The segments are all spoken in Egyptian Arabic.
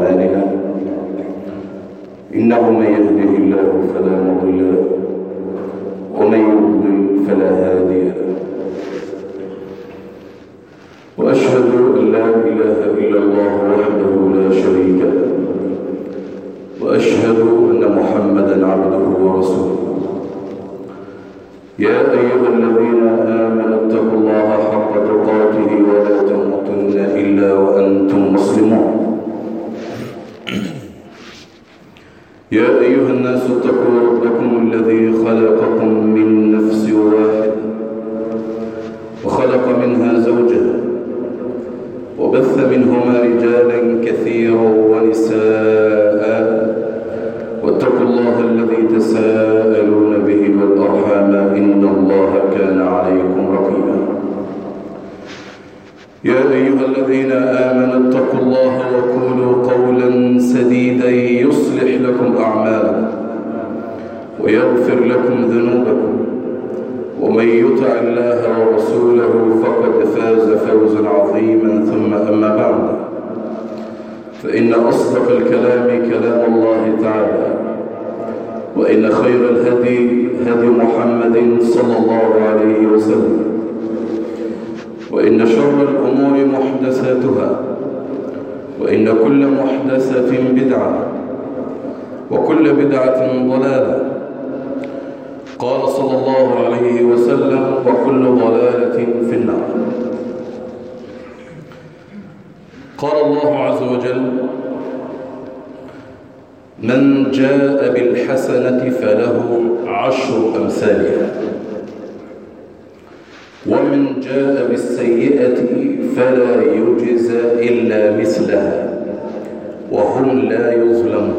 أعمالنا إنه من يهده الله فلا مضل له ومن يضلل فلا هادي له وأشهد أن لا إله إلا الله وحده لا شريك له وأشهد أن محمدا عبده ورسوله يا أيها الذين آمنوا اتقوا الله حق تقاته ولا تموتن إلا وأنتم مسلمون يا أيها الناس اتقوا ربكم الذي خلقكم من نفس واحدة وخلق منها زوجها وبث منهما رجالا كثيرا ونساء واتقوا الله الذي تساءلون به والأرحام إن الله كان عليكم رقيبا يا أيها الذين آمنوا اتقوا الله وقولوا قولا سديدا يصلح لكم أعمالكم ويغفر لكم ذنوبكم ومن يطع الله ورسوله فقد فاز فوزا عظيما ثم أما بعد فإن أصدق الكلام كلام الله تعالى وإن خير الهدي هدي محمد صلى الله عليه وسلم وإن شر الأمور محدثاتها وإن كل محدثة بدعة وكل بدعة ضلالة قال صلى الله عليه وسلم وكل ضلالة في النار قال الله عز وجل من جاء بالحسنة فله عشر أمثالها ومن جاء بالسيئة فلا يجزى إلا مثلها وهم لا يظلمون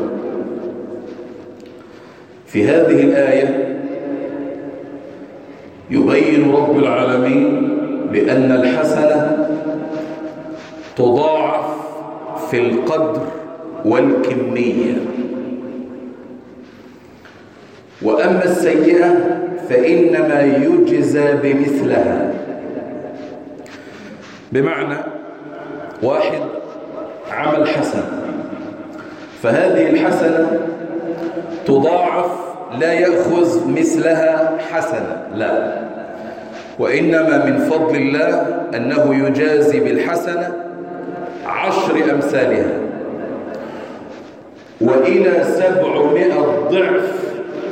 في هذه الآية يبين رب العالمين بأن الحسنة تضاعف في القدر والكمية وأما السيئة فإنما يجزى بمثلها بمعنى واحد عمل حسن فهذه الحسنة تضاعف لا يأخذ مثلها حسنة لا وإنما من فضل الله أنه يجازي بالحسنة عشر أمثالها وإلى سبعمائة ضعف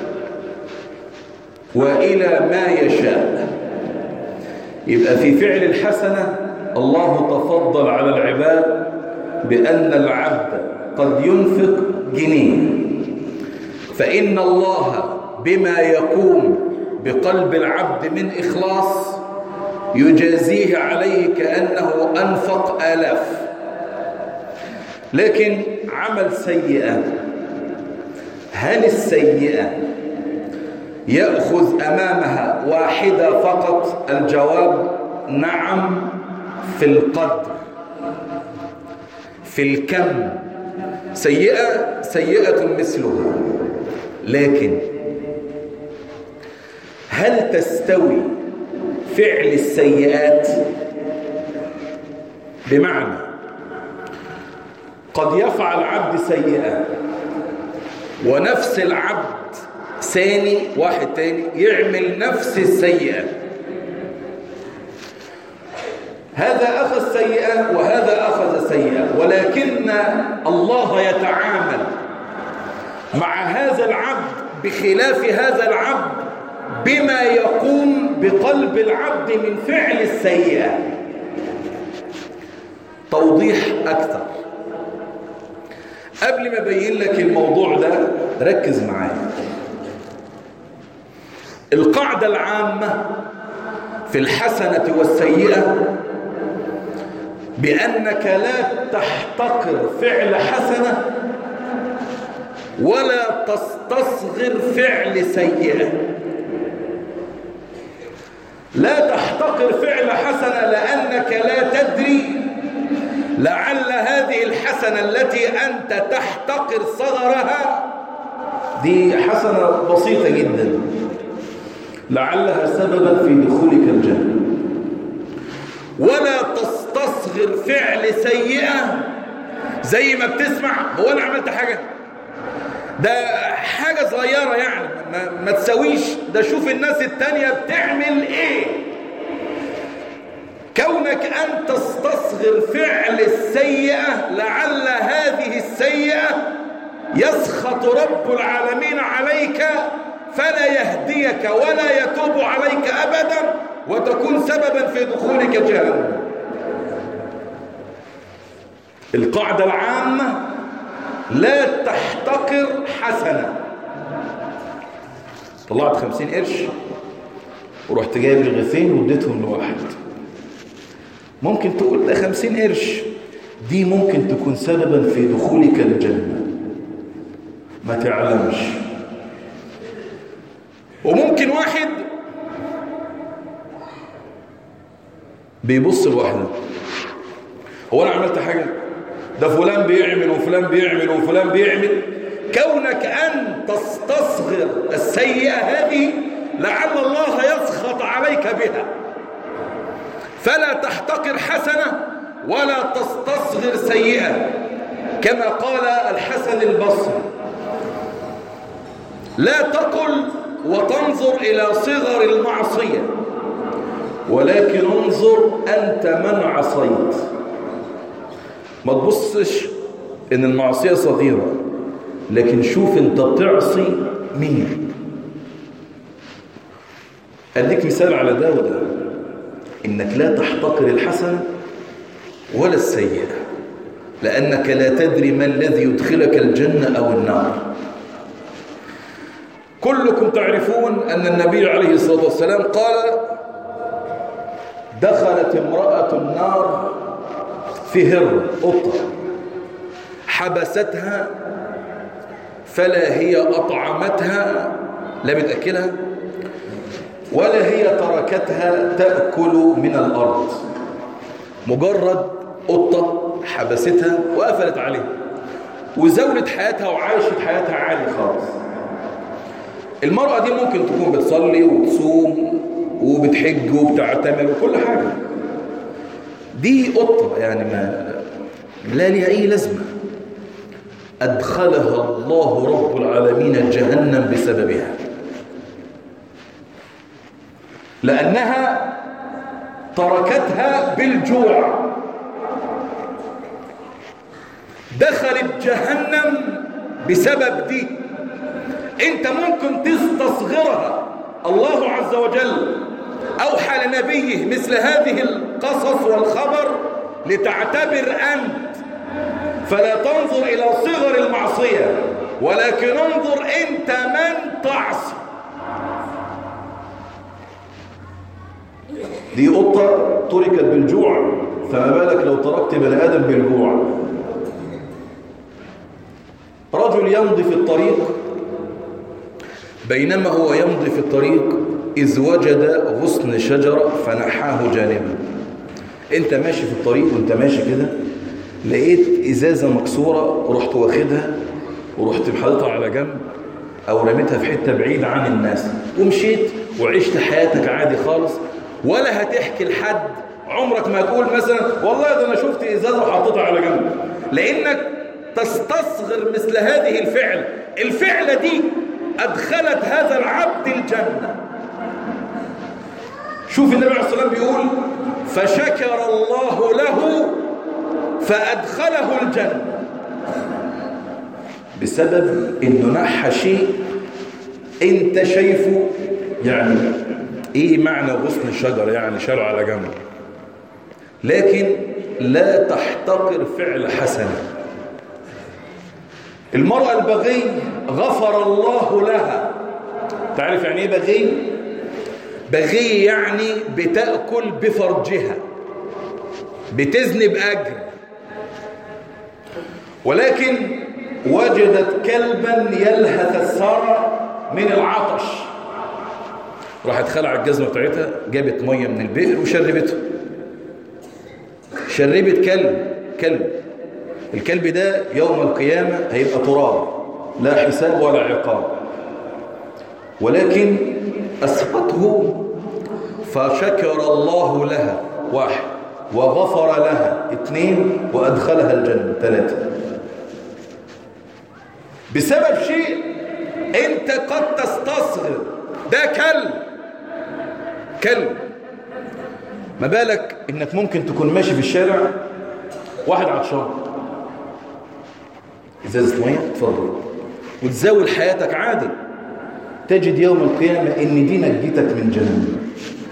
وإلى ما يشاء يبقى في فعل الحسنة الله تفضل على العباد بأن العبد قد ينفق جنيه فإن الله بما يقوم بقلب العبد من إخلاص يجازيه عليه كأنه أنفق آلاف لكن عمل سيئة هل السيئة يأخذ أمامها واحدة فقط الجواب نعم في القدر في الكم سيئة سيئة مثلها لكن هل تستوي فعل السيئات بمعنى قد يفعل عبد سيئة ونفس العبد ثاني واحد تاني يعمل نفس السيئة هذا أخذ سيئة وهذا أخذ سيئة ولكن الله يتعامل مع هذا العبد بخلاف هذا العبد بما يقوم بقلب العبد من فعل السيئة توضيح أكثر قبل ما أبين لك الموضوع ده ركز معايا القاعدة العامة في الحسنة والسيئة بأنك لا تحتقر فعل حسنة ولا تستصغر فعل سيئة لا تحتقر فعل حسنة لأنك لا تدري لعل هذه الحسنة التي أنت تحتقر صغرها دي حسنة بسيطة جدا لعلها سببا في دخولك الجنة ولا تستصغر فعل سيئة زي ما بتسمع هو انا عملت حاجة ده حاجة صغيرة يعني ما, ما تسويش ده شوف الناس التانية بتعمل ايه كونك أن تستصغر فعل السيئة لعل هذه السيئة يسخط رب العالمين عليك فلا يهديك ولا يتوب عليك أبدا وتكون سببا في دخولك جهنم القاعدة العامة لا تحتقر حسنة طلعت خمسين قرش ورحت جايب رغيفين واديتهم لواحد ممكن تقول ده خمسين قرش دي ممكن تكون سببا في دخولك الجنة ما تعلمش وممكن واحد بيبص لوحده هو انا عملت حاجة ده فلان بيعمل وفلان بيعمل وفلان بيعمل كونك أن تستصغر السيئة هذه لعل الله يسخط عليك بها فلا تحتقر حسنة ولا تستصغر سيئة كما قال الحسن البصري لا تقل وتنظر إلى صغر المعصية ولكن انظر أنت من عصيت ما تبصش ان المعصية صغيرة لكن شوف انت بتعصي مين اديك مثال على ده وده انك لا تحتقر الحسنة ولا السيئة لانك لا تدري ما الذي يدخلك الجنة او النار كلكم تعرفون ان النبي عليه الصلاة والسلام قال دخلت امرأة النار في هر قطة حبستها فلا هي أطعمتها لا بتأكلها ولا هي تركتها تأكل من الأرض مجرد قطة حبستها وقفلت عليها وزولت حياتها وعاشت حياتها عالي خالص المرأة دي ممكن تكون بتصلي وتصوم وبتحج وبتعتمر وكل حاجة دي قطة يعني ما لا لها أي لازمة أدخلها الله رب العالمين جهنم بسببها لأنها تركتها بالجوع دخلت جهنم بسبب دي انت ممكن تستصغرها الله عز وجل أوحى لنبيه مثل هذه القصص والخبر لتعتبر أنت فلا تنظر إلى صغر المعصية ولكن انظر أنت من تعصي دي قطة تركت بالجوع فما بالك لو تركت بني آدم بالجوع رجل يمضي في الطريق بينما هو يمضي في الطريق إذ وجد غصن شجرة فنحاه جانبا انت ماشي في الطريق وانت ماشي كده لقيت إزازة مكسورة رحت واخدها ورحت محطتها على جنب أو رميتها في حتة بعيدة عن الناس ومشيت وعشت حياتك عادي خالص ولا هتحكي لحد عمرك ما تقول مثلا والله ده أنا شفت إزازة وحطيتها على جنب لأنك تستصغر مثل هذه الفعل الفعلة دي أدخلت هذا العبد الجنة شوف النبي عليه الصلاة والسلام بيقول فشكر الله له فأدخله الجنة بسبب انه نحى شيء انت شايفه يعني ايه معنى غصن الشجر يعني شاله على جنب لكن لا تحتقر فعل حسنة المرأة البغي غفر الله لها تعرف يعني ايه بغي بغي يعني بتأكل بفرجها بتزني بأجر ولكن وجدت كلبا يلهث الثرى من العطش راحت خلع الجزمة بتاعتها جابت مية من البئر وشربته شربت كلب كلب الكلب ده يوم القيامة هيبقى تراب لا حساب ولا عقاب ولكن أسقطه فشكر الله لها واحد وغفر لها اثنين وأدخلها الجنة ثلاثة بسبب شيء انت قد تستصغر ده كلب كلب ما بالك انك ممكن تكون ماشي في الشارع واحد عطشان ازازه ميه اتفضل وتزاول حياتك عادي تجد يوم القيامه ان دي نجتك من جهنم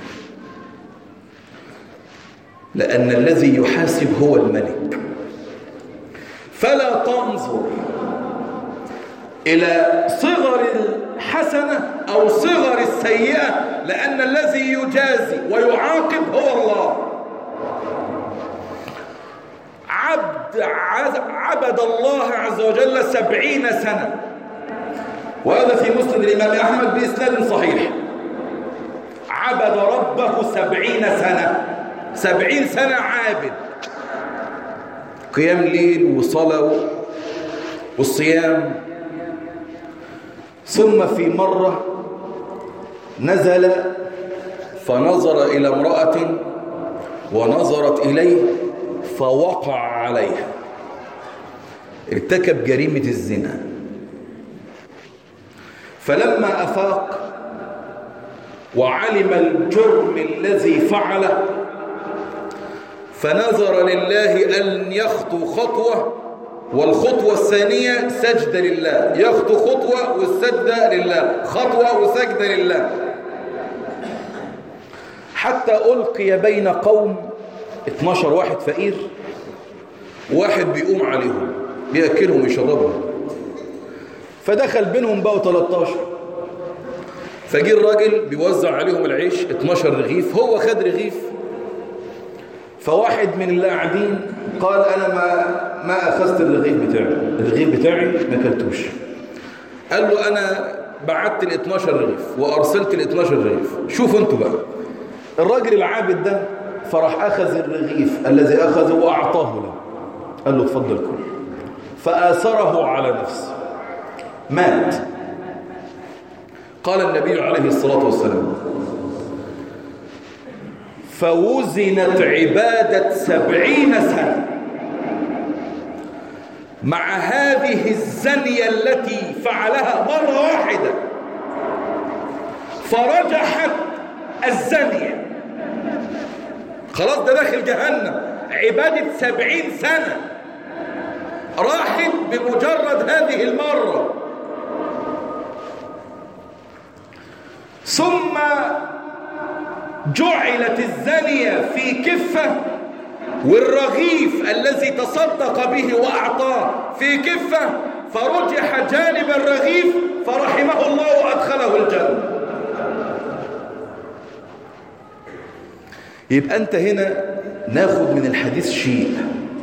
لان الذي يحاسب هو الملك فلا تنظر الى صغر الحسنه او صغر السيئه لان الذي يجازي ويعاقب هو الله عبد عبد الله عز وجل سبعين سنة وهذا في مسند الإمام أحمد بإسناد صحيح عبد ربه سبعين سنة سبعين سنة عابد قيام الليل وصلاة والصيام ثم في مرة نزل فنظر إلى امرأة ونظرت إليه فوقع عليها ارتكب جريمة الزنا فلما أفاق وعلم الجرم الذي فعله فنظر لله أن يخطو خطوة والخطوة الثانية سجدة لله يخطو خطوة والسجدة لله خطوة وسجدة لله حتى ألقي بين قوم 12 واحد فقير واحد بيقوم عليهم بيأكلهم ويشربهم فدخل بينهم بقوا 13 فجي الراجل بيوزع عليهم العيش 12 رغيف هو خد رغيف فواحد من اللي قاعدين قال انا ما ما اخذت الرغيف بتاعي الرغيف بتاعي ما اكلتوش قال له انا بعت ال 12 رغيف وارسلت ال 12 رغيف شوفوا انتوا بقى الراجل العابد ده فراح اخذ الرغيف الذي اخذه واعطاه له قال له اتفضل كل فآثره على نفسه مات قال النبي عليه الصلاة والسلام فوزنت عبادة سبعين سنة مع هذه الزنية التي فعلها مرة واحدة فرجحت الزنية خلاص ده داخل جهنم عبادة سبعين سنة راحت بمجرد هذه المرة ثم جعلت الزانية في كفة والرغيف الذي تصدق به وأعطاه في كفة فرجح جانب الرغيف فرحمه الله وأدخله الجنة يبقى أنت هنا ناخد من الحديث شيء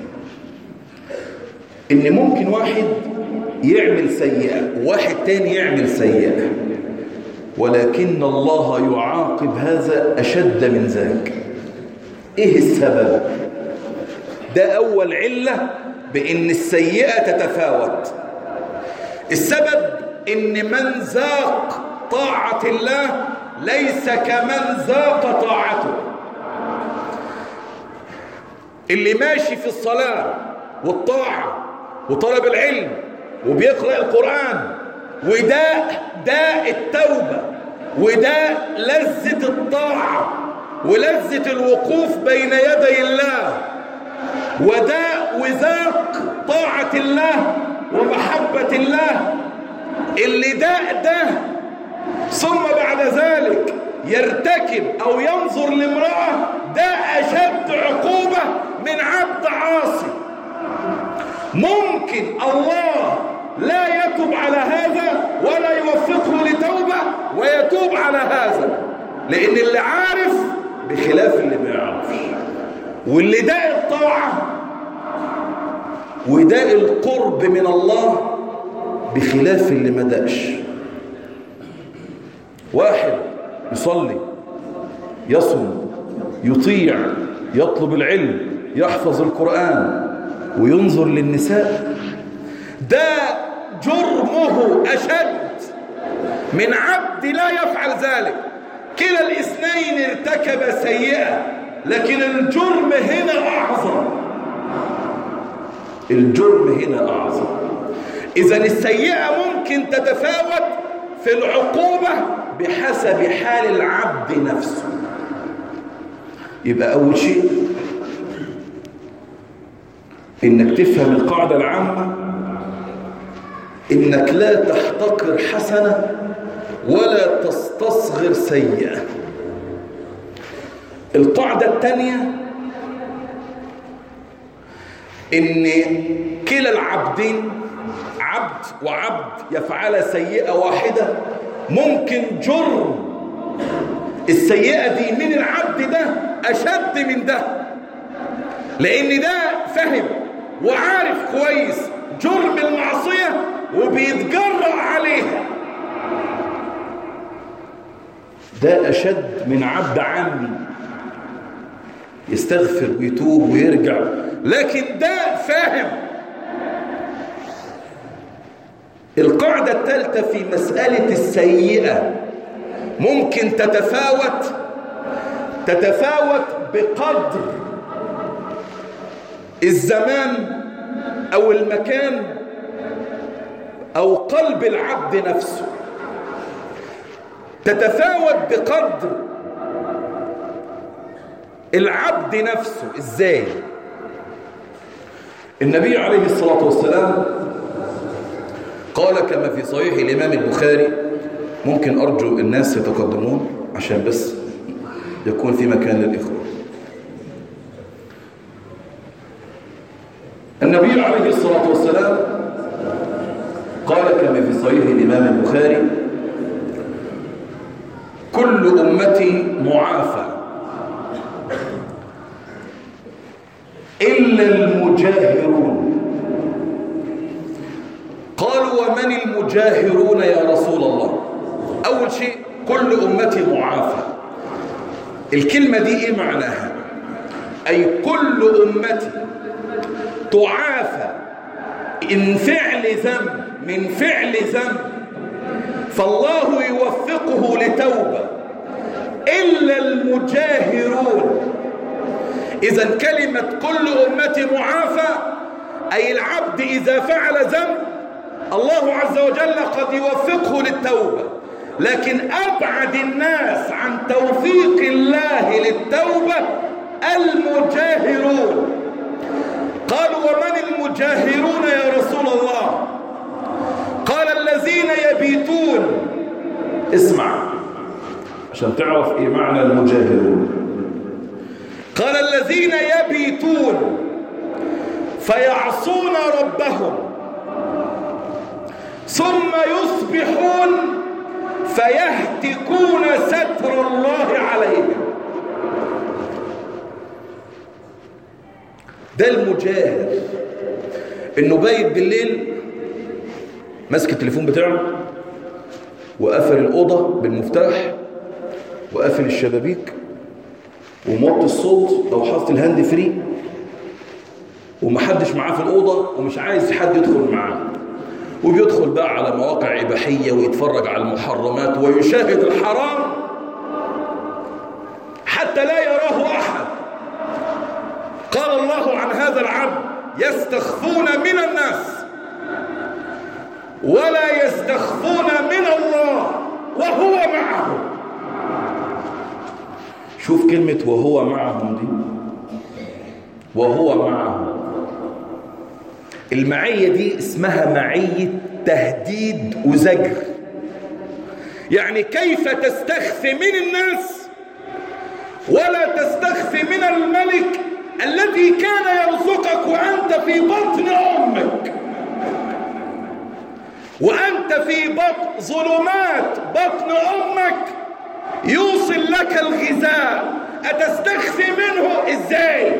إن ممكن واحد يعمل سيئة وواحد تاني يعمل سيئة ولكن الله يعاقب هذا أشد من ذاك إيه السبب ده أول علة بأن السيئة تتفاوت السبب إن من ذاق طاعة الله ليس كمن ذاق طاعته اللي ماشي في الصلاة والطاعة وطلب العلم وبيقرأ القرآن وده داء التوبة وده لذة الطاعة ولذة الوقوف بين يدي الله وداء وذاق طاعة الله ومحبة الله اللي داء ده ثم بعد ذلك يرتكب أو ينظر لامرأة ده أشد عقوبة من عبد عاصي ممكن الله لا يتوب على هذا ولا يوفقه لتوبة ويتوب على هذا لأن اللي عارف بخلاف اللي ما يعرفش واللي داء الطاعة وداء القرب من الله بخلاف اللي ما داش واحد يصلي يصوم يطيع يطلب العلم يحفظ القرآن وينظر للنساء ده جرمه أشد من عبد لا يفعل ذلك كلا الاثنين ارتكب سيئة لكن الجرم هنا أعظم الجرم هنا أعظم إذا السيئة ممكن تتفاوت في العقوبة بحسب حال العبد نفسه يبقى أول شيء إنك تفهم القاعدة العامة إنك لا تحتقر حسنة ولا تستصغر سيئة القاعدة الثانية إن كلا العبدين عبد وعبد يفعل سيئة واحدة ممكن جرم السيئة دي من العبد ده أشد من ده لأن ده فهم وعارف كويس جرم المعصية وبيتجرأ عليها ده أشد من عبد عامي يستغفر ويتوب ويرجع لكن ده فاهم القاعدة الثالثة في مسألة السيئة ممكن تتفاوت تتفاوت بقدر الزمان أو المكان أو قلب العبد نفسه تتفاوت بقدر العبد نفسه ازاي النبي عليه الصلاة والسلام قال كما في صحيح الإمام البخاري ممكن أرجو الناس يتقدمون عشان بس يكون في مكان للإخوة النبي عليه الصلاة والسلام قال كما في صحيح الإمام البخاري كل أمتي معافى إلا المجاهرون قالوا ومن المجاهرون يا رسول الله أول شيء كل أمتي معافى الكلمة دي إيه معناها أي كل أمتي تعافى إن فعل ذنب من فعل ذنب فالله يوفقه لتوبة إلا المجاهرون إذا كلمة كل أمتي معافى أي العبد إذا فعل ذنب الله عز وجل قد يوفقه للتوبة لكن أبعد الناس عن توفيق الله للتوبة المجاهرون قالوا ومن المجاهرون يا رسول الله قال الذين يبيتون اسمع عشان تعرف ايه معنى المجاهرون قال الذين يبيتون فيعصون ربهم ثم يصبحون فيهتكون ستر الله عليهم ده المجاهر انه بايت بالليل ماسك التليفون بتاعه وقفل الأوضة بالمفتاح وقفل الشبابيك وموطي الصوت أو حاطط الهاند فري ومحدش معاه في الأوضة ومش عايز حد يدخل معاه وبيدخل بقى على مواقع إباحية ويتفرج على المحرمات ويشاهد الحرام حتى لا يراه أحد قال الله عن هذا العبد يستخفون من الناس ولا يستخفون من الله وهو معهم شوف كلمة وهو معهم دي وهو معهم المعية دي اسمها معية تهديد وزجر يعني كيف تستخفي من الناس ولا تستخفي من الملك الذي كان يرزقك وأنت في بطن أمك وأنت في بطن ظلمات بطن أمك يوصل لك الغذاء أتستخفي منه إزاي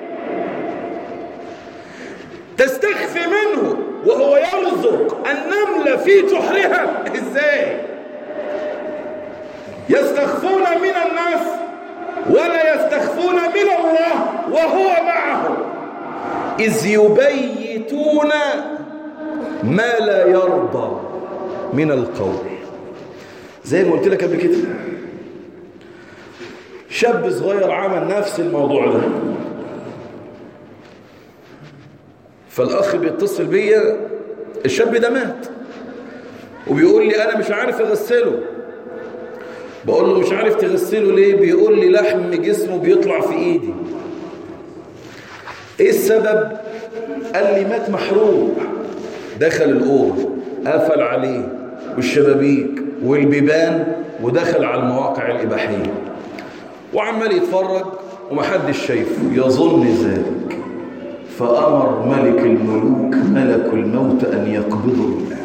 تستخفي منه وهو يرزق النملة في جحرها إزاي يستخفون من الناس ولا يستخفون من الله وهو معهم إذ يبيتون ما لا يرضى من القول زي ما قلت لك قبل كده شاب صغير عمل نفس الموضوع ده فالأخ بيتصل بيا الشاب ده مات وبيقول لي انا مش عارف اغسله بقول له مش عارف تغسله ليه بيقول لي لحم جسمه بيطلع في ايدي ايه السبب قال لي مات محروق دخل الاوضه قفل عليه والشبابيك والبيبان ودخل على المواقع الاباحيه وعمال يتفرج ومحدش شايفه يظن ذلك فامر ملك الملوك ملك الموت ان يقبضه الان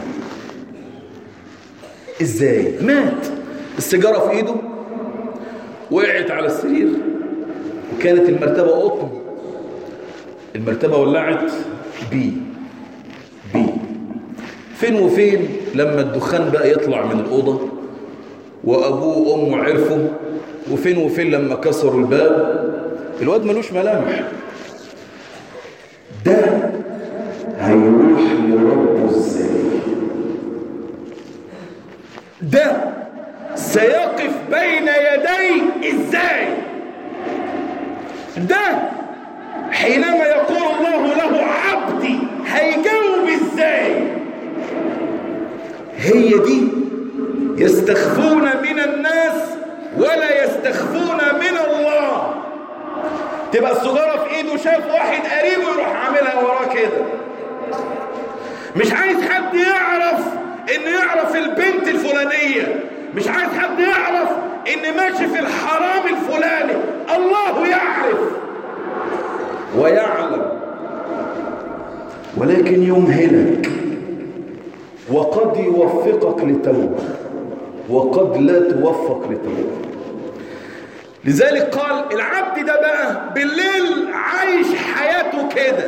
ازاي مات السيجاره في ايده وقعت على السرير وكانت المرتبه قطن المرتبه ولعت بي بي فين وفين لما الدخان بقى يطلع من الأوضة وأبوه وأمه عرفوا وفين وفين لما كسروا الباب الواد ملوش ملامح ده هيروح لربه ازاي ده سيقف بين يدي ازاي ده حينما يقول الله له عبدي هيجاوب ازاي هي دي يستخفون من الناس ولا يستخفون من الله تبقى السجارة في ايده شاف واحد قريبه يروح عاملها وراه كده مش عايز حد يعرف ان يعرف البنت الفلانية مش عايز حد يعرف ان ماشي في الحرام الفلاني الله يعرف ويعلم ولكن يمهلك وقد يوفقك لتوبة وقد لا توفق لتوبة لذلك قال العبد ده بقى بالليل عايش حياته كده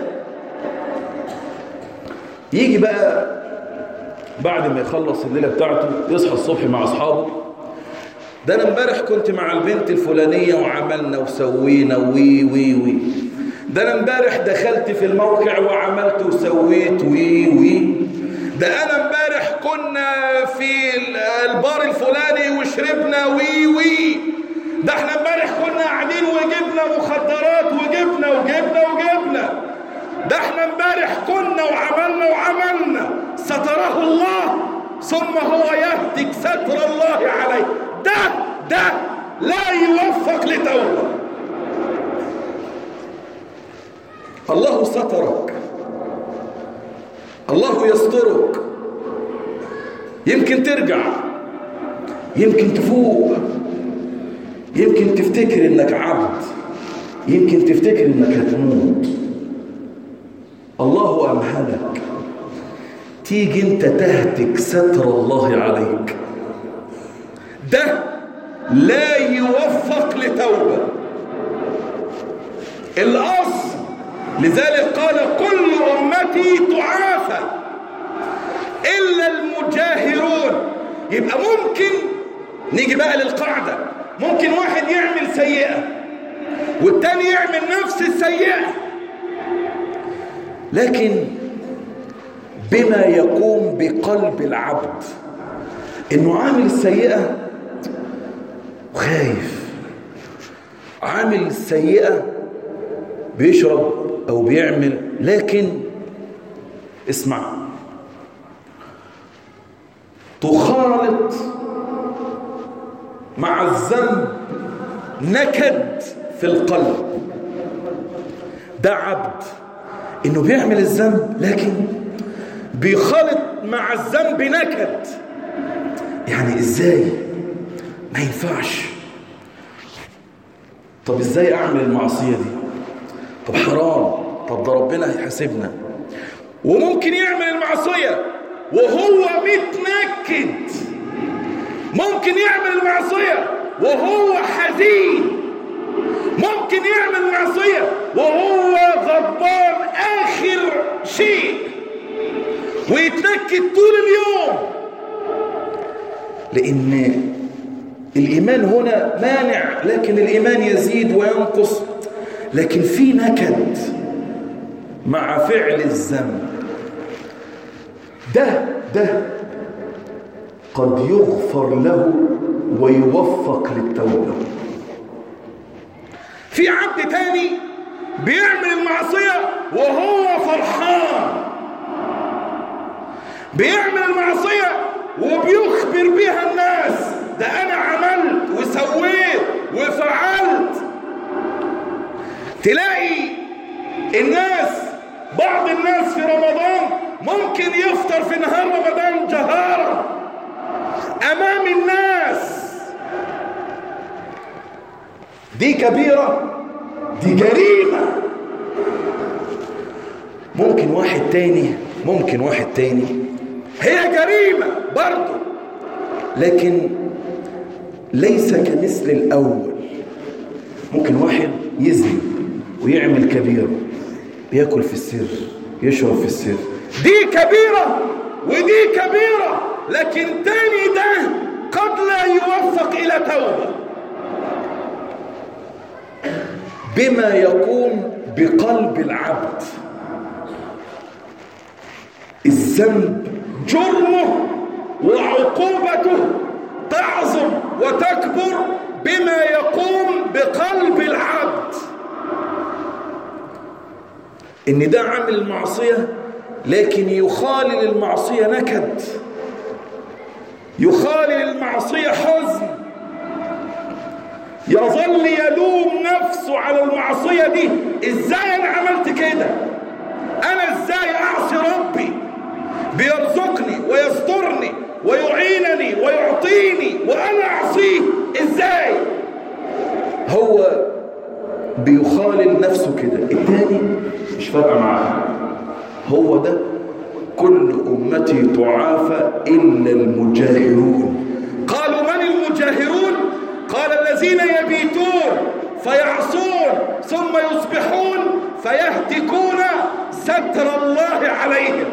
يجي بقى بعد ما يخلص الليلة بتاعته يصحى الصبح مع أصحابه ده أنا امبارح كنت مع البنت الفلانية وعملنا وسوينا وي وي وي ده أنا امبارح دخلت في الموقع وعملت وسويت وي وي ده أنا امبارح كنا في البار الفلاني وشربنا وي وي ده احنا امبارح كنا قاعدين وجبنا مخدرات وجبنا وجبنا وجبنا ده احنا امبارح كنا وعملنا وعملنا ستره الله ثم هو يهتك ستر الله عليه ده ده لا يوفق لتوبه الله سترك الله يسترك يمكن ترجع يمكن تفوق يمكن تفتكر انك عبد يمكن تفتكر انك هتموت الله امهلك تيجي انت تهتك ستر الله عليك ده لا يوفق لتوبة الأصل لذلك قال كل أمتي تعافى إلا المجاهرون يبقى ممكن نيجي بقى للقاعدة ممكن واحد يعمل سيئة والتاني يعمل نفس السيئة لكن بما يقوم بقلب العبد انه عامل السيئة وخايف عامل السيئة بيشرب او بيعمل لكن اسمع تخالط مع الذنب نكد في القلب ده عبد انه بيعمل الذنب لكن بيخالط مع الذنب نكد يعني ازاي ما ينفعش طب ازاي اعمل المعصية دي طب حرام طب ده ربنا هيحاسبنا وممكن يعمل المعصية وهو متنكد ممكن يعمل المعصية وهو حزين ممكن يعمل معصية وهو غضبان آخر شيء ويتنكد طول اليوم لأن الإيمان هنا مانع لكن الإيمان يزيد وينقص لكن في نكد مع فعل الذنب ده ده قد يغفر له ويوفق للتوبة في عبد تاني بيعمل المعصية وهو فرحان بيعمل المعصية وبيخبر بيها الناس ده أنا عملت وسويت وفعلت تلاقي الناس بعض الناس في رمضان ممكن يفطر في نهار رمضان جهارا أمام الناس دي كبيرة دي جريمة ممكن واحد تاني ممكن واحد تاني هي جريمة برضه لكن ليس كمثل الأول ممكن واحد يزني ويعمل كبيرة بياكل في السر يشرب في السر دي كبيرة ودي كبيرة لكن تاني ده قد لا يوفق إلى توبة بما يقوم بقلب العبد الذنب جرمه وعقوبته تعظم وتكبر بما يقوم بقلب العبد ان ده عامل المعصية لكن يخالل المعصية نكد يخالل المعصية حزن يظل يلوم نفسه على المعصية دي ازاي انا عملت كده انا ازاي اعصي ربي بيرزقني ويسترني ويعينني ويعطيني وانا اعصيه ازاي هو بيخالل نفسه كده التاني مش فارقه معاه هو ده كل امتي تعافى الا المجاهرون قالوا من المجاهرون قال الذين يبيتون فيعصون ثم يصبحون فيهتكون ستر الله عليهم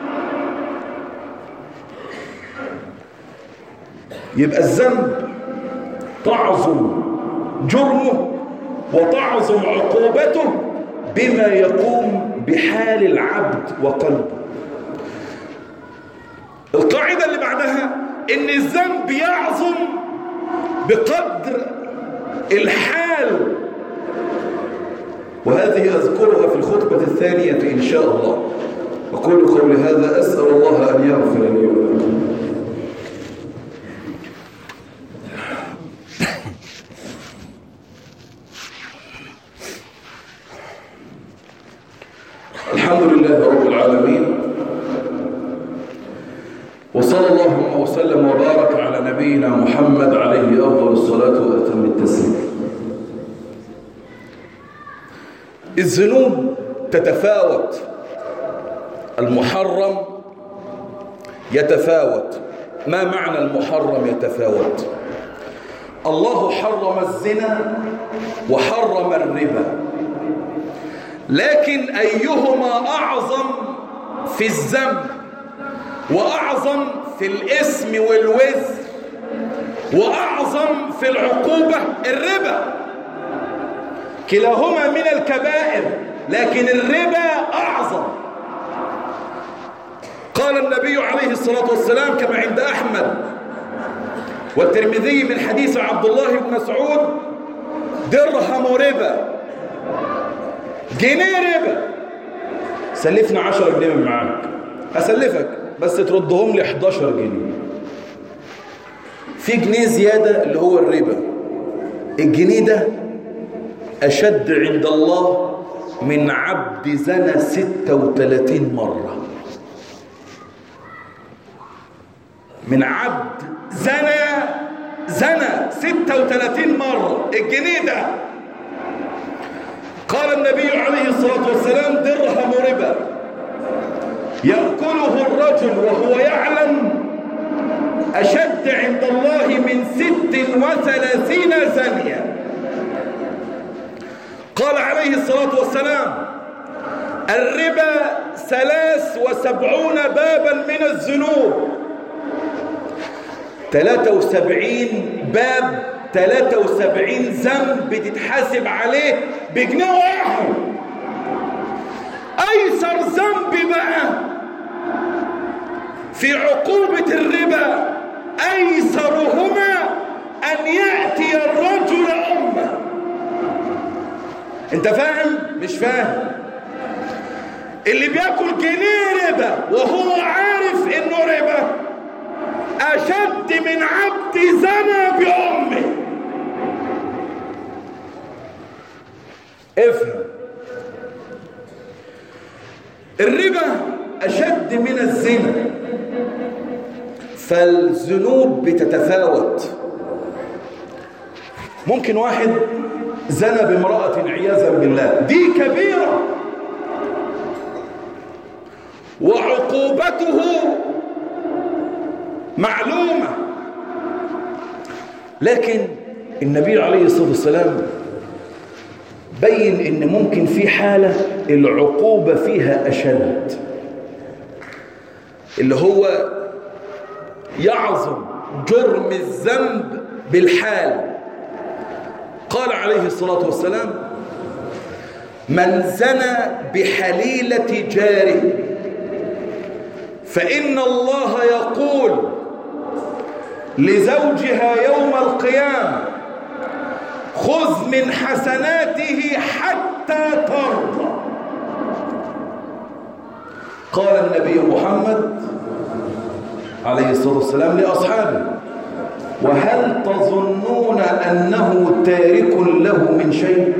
يبقى الذنب تعظم جرمه وتعظم عقوبته بما يقوم بحال العبد وقلبه القاعدة اللي بعدها ان الذنب يعظم بقدر الحال وهذه أذكرها في الخطبة الثانية إن شاء الله أقول قولي هذا أسأل الله أن يغفر لي ولكم الحمد لله رب العالمين وصلى الله وسلم وبارك على نبينا محمد عليه أفضل الصلاة وأتم التسليم الذنوب تتفاوت المحرم يتفاوت ما معنى المحرم يتفاوت الله حرم الزنا وحرم الربا لكن أيهما أعظم في الذنب وأعظم في الاسم والوزر وأعظم في العقوبة الربا كلاهما من الكبائر لكن الربا أعظم قال النبي عليه الصلاة والسلام كما عند أحمد والترمذي من حديث عبد الله بن مسعود درهم ربا جنيه ربا سلفنا 10 جنيه من معاك أسلفك بس تردهم لي 11 جنيه في جنيه زيادة اللي هو الربا الجنيه ده أشد عند الله من عبد زنى 36 مرة من عبد زنى زنى 36 مرة الجنيه ده قال النبي عليه الصلاة والسلام درهم ربا يأكله الرجل وهو يعلم أشد عند الله من ست وثلاثين زانية قال عليه الصلاة والسلام الربا ثلاث وسبعون بابا من الذنوب ثلاثة وسبعين باب ثلاثة وسبعين ذنب بتتحاسب عليه بجنيه واحد أيسر ذنب بقى في عقوبة الربا أيسرهما أن يأتي الرجل أمه أنت فاهم؟ مش فاهم اللي بياكل جنيه ربا وهو عارف انه عبد زنى بأمه افهم الربا أشد من الزنا فالذنوب بتتفاوت ممكن واحد زنى بامرأة عياذا بالله دي كبيرة وعقوبته معلومة لكن النبي عليه الصلاة والسلام بين ان ممكن في حالة العقوبة فيها أشد اللي هو يعظم جرم الذنب بالحال قال عليه الصلاة والسلام من زنى بحليلة جاره فإن الله يقول لزوجها يوم القيامة خذ من حسناته حتى ترضى قال النبي محمد عليه الصلاة والسلام لأصحابه وهل تظنون أنه تارك له من شيء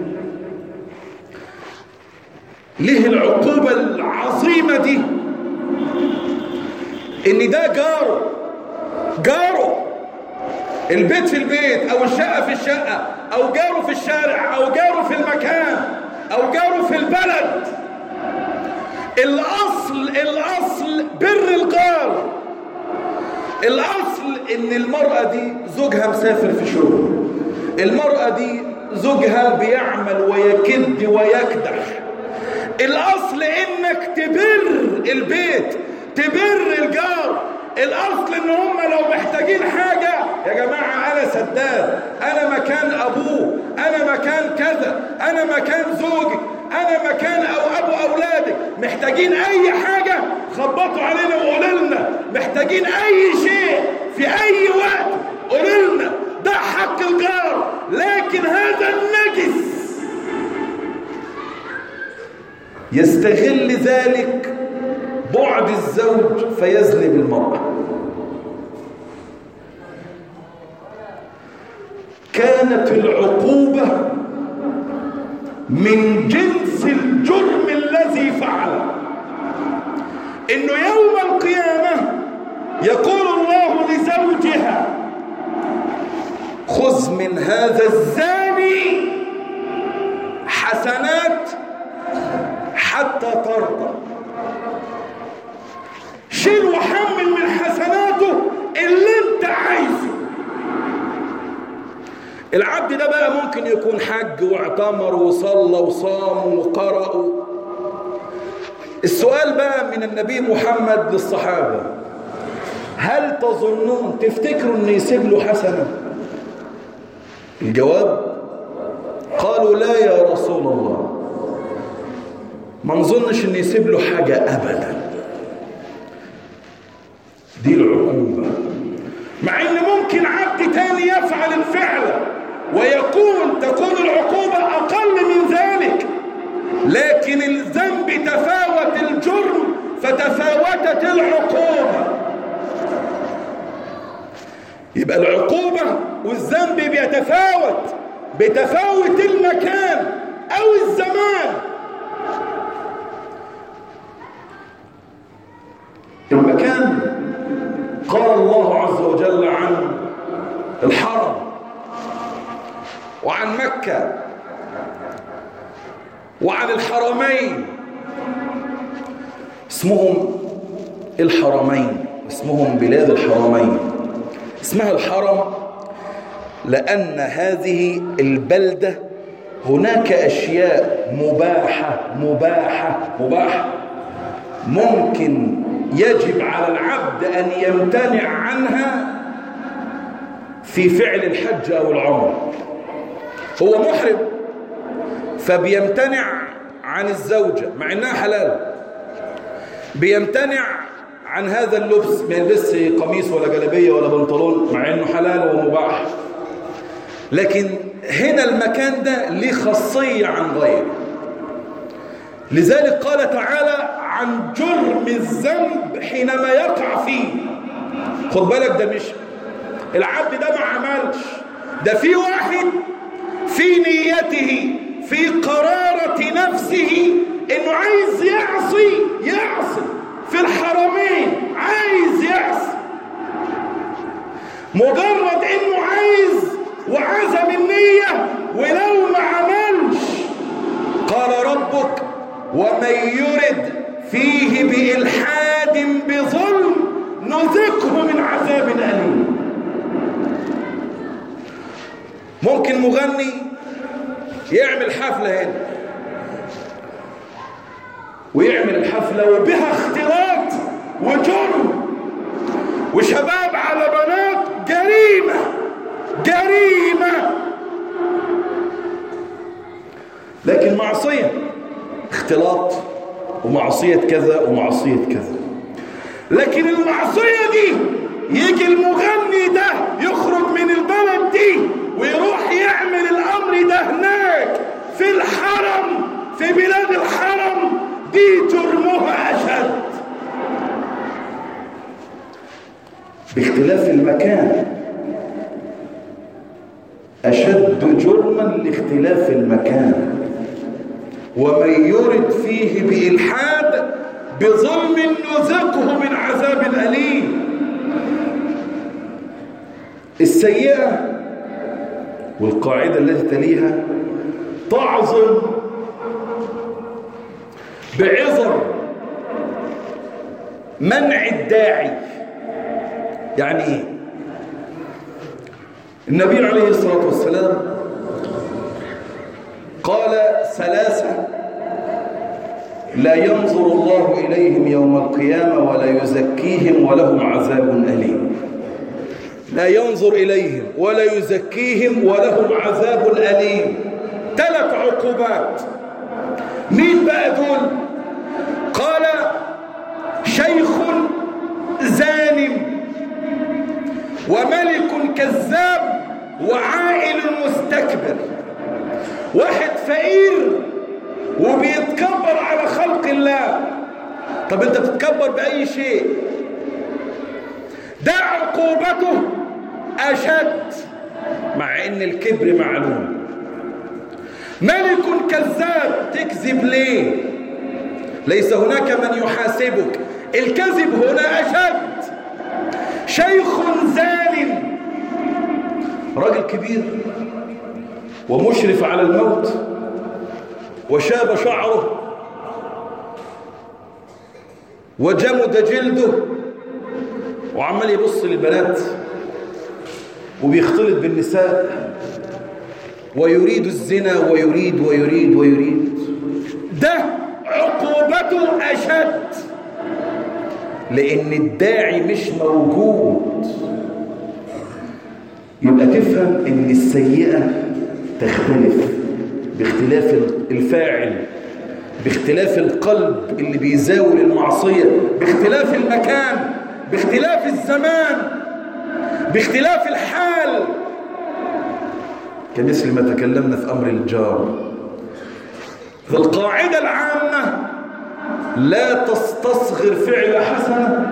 ليه العقوبة العظيمة دي ان ده جاره جاره البيت في البيت او الشقة في الشقة او جاره في الشارع او جاره في المكان او جاره في البلد الاصل الاصل بر الجار الاصل ان المرأة دي زوجها مسافر في شغل المرأة دي زوجها بيعمل ويكد ويكدح الاصل انك تبر البيت تبر الجار الاصل ان هم لو محتاجين حاجة يا جماعة انا سداد انا مكان ابوه انا مكان كذا انا مكان زوجك انا مكان او ابو اولادك محتاجين اي حاجة خبطوا علينا وقولوا لنا محتاجين اي شيء في اي وقت قولوا لنا ده حق الجار لكن هذا النجس يستغل ذلك بعد الزوج فيزني بالمرأة كانت العقوبة من جنس الجرم الذي فعله انه يوم القيامة يقول الله لزوجها خذ من هذا الزاني حسنات حتى ترضى شيل وحمل من حسناته اللي انت عايزه العبد ده بقى ممكن يكون حج واعتمر وصلى وصام وقرأ السؤال بقى من النبي محمد للصحابة هل تظنون تفتكروا ان يسيب له حسنة الجواب قالوا لا يا رسول الله ما نظنش ان يسيب له حاجة ابدا دي العقوبة مع ان ممكن عبد تاني يفعل الفعل ويكون تكون العقوبة اقل من ذلك لكن الذنب تفاوت الجرم فتفاوتت العقوبة يبقى العقوبة والذنب بيتفاوت بتفاوت المكان او الزمان المكان قال الله عز وجل عن الحرم وعن مكة وعن الحرمين اسمهم الحرمين اسمهم بلاد الحرمين اسمها الحرم لأن هذه البلدة هناك أشياء مباحة مباحة مباحة ممكن يجب على العبد أن يمتنع عنها في فعل الحج أو العمر هو محرم فبيمتنع عن الزوجة مع إنها حلال بيمتنع عن هذا اللبس ما يلبس قميص ولا جلبية ولا بنطلون مع إنه حلال ومباح لكن هنا المكان ده ليه خاصية عن غيره لذلك قال تعالى عن جرم الذنب حينما يقع فيه خد بالك ده مش العبد ده ما عملش ده في واحد في نيته في قرارة نفسه انه عايز يعصي يعصي في الحرمين عايز يعصي مجرد انه عايز وعزم النية ولو ما عملش قال ربك ومن يرد فيه بإلحاد بظلم نذقه من عذاب أليم ممكن مغني يعمل حفلة هنا ويعمل الحفلة وبها اختلاط وجرم وشباب على بنات جريمة جريمة لكن معصية اختلاط ومعصية كذا ومعصية كذا لكن المعصية دي يجي المغني ده يخرج من البلد دي ويروح يعمل الأمر ده هناك في الحرم في بلاد الحرم دي جرمها أشد باختلاف المكان أشد جرما لاختلاف المكان ومن يرد فيه بإلحاد بظلم نذقه من عذاب أليم السيئة والقاعدة التي تليها تعظم بعظم منع الداعي يعني ايه النبي عليه الصلاة والسلام قال ثلاثة لا ينظر الله إليهم يوم القيامة ولا يزكيهم ولهم عذاب أليم لا ينظر إليهم ولا يزكيهم ولهم عذاب أليم ثلاث عقوبات مين بقى دول قال شيخ زانم وملك كذاب وعائل مستكبر واحد فقير وبيتكبر على خلق الله طب انت بتتكبر بأي شيء ده عقوبته أشد مع ان الكبر معلوم ملك كذاب تكذب ليه ليس هناك من يحاسبك الكذب هنا أشد شيخ زان راجل كبير ومشرف على الموت وشاب شعره وجمد جلده وعمال يبص للبنات وبيختلط بالنساء ويريد الزنا ويريد ويريد ويريد ده عقوبته أشد لأن الداعي مش موجود يبقى تفهم أن السيئة تختلف باختلاف الفاعل باختلاف القلب اللي بيزاول المعصية باختلاف المكان باختلاف الزمان باختلاف الحال كمثل ما تكلمنا في أمر الجار فالقاعدة العامة لا تستصغر فعل حسنة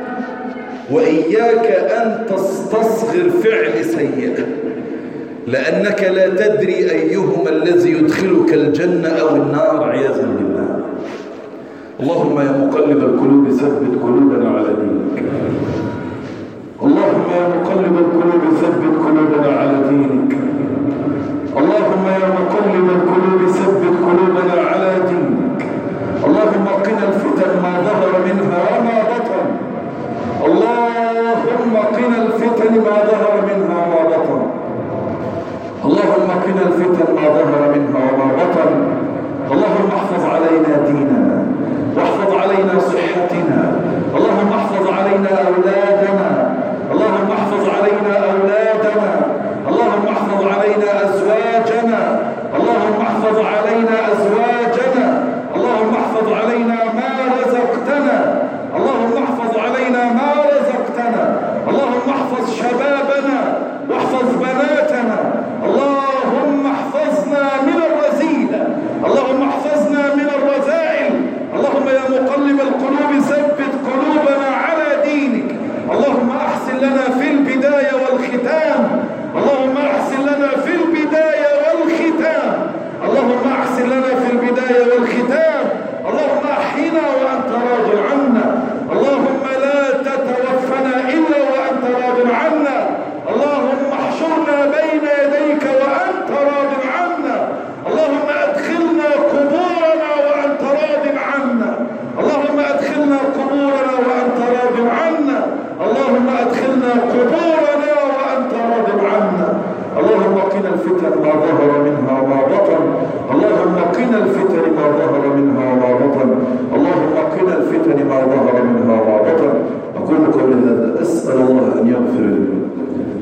وإياك أن تستصغر فعل سيئة لأنك لا تدري أيهما الذي يدخلك الجنة أو النار عياذا بالله اللهم يا مقلب القلوب ثبت قلوبنا على دينك اللهم يا مقلب القلوب ثبت قلوبنا على دينك اللهم يا مقلب القلوب ثبت قلوبنا على دينك اللهم قنا الفتن ما ظهر منها وما بطن اللهم قنا الفتن ما ظهر منها وما بطن اللهم قنا الفتن ما ظهر منها وما بطن اللهم احفظ علينا ديننا واحفظ علينا صحتنا اللهم احفظ علينا أولادنا اللهم احفظ علينا أولادنا اللهم احفظ علينا أزواجنا اللهم احفظ علينا أزواجنا اللهم احفظ علينا ما رزقتنا اللهم احفظ علينا ما رزقتنا اللهم احفظ شبابنا واحفظ بناتنا اللهم احفظنا من الرذيلة اللهم احفظنا من الرذائل اللهم يا مقلب القلوب ثبت قلوبنا على دينك اللهم احسن لنا في البداية والخير اللهم أدخلنا قبورنا وأنت راض عنا اللهم قنا الفتن ما ظهر منها وما بطن اللهم قنا الفتن ما ظهر منها وما بطن اللهم قنا الفتن ما ظهر منها وما بطن أقول قولي هذا أسأل الله أن يغفر لي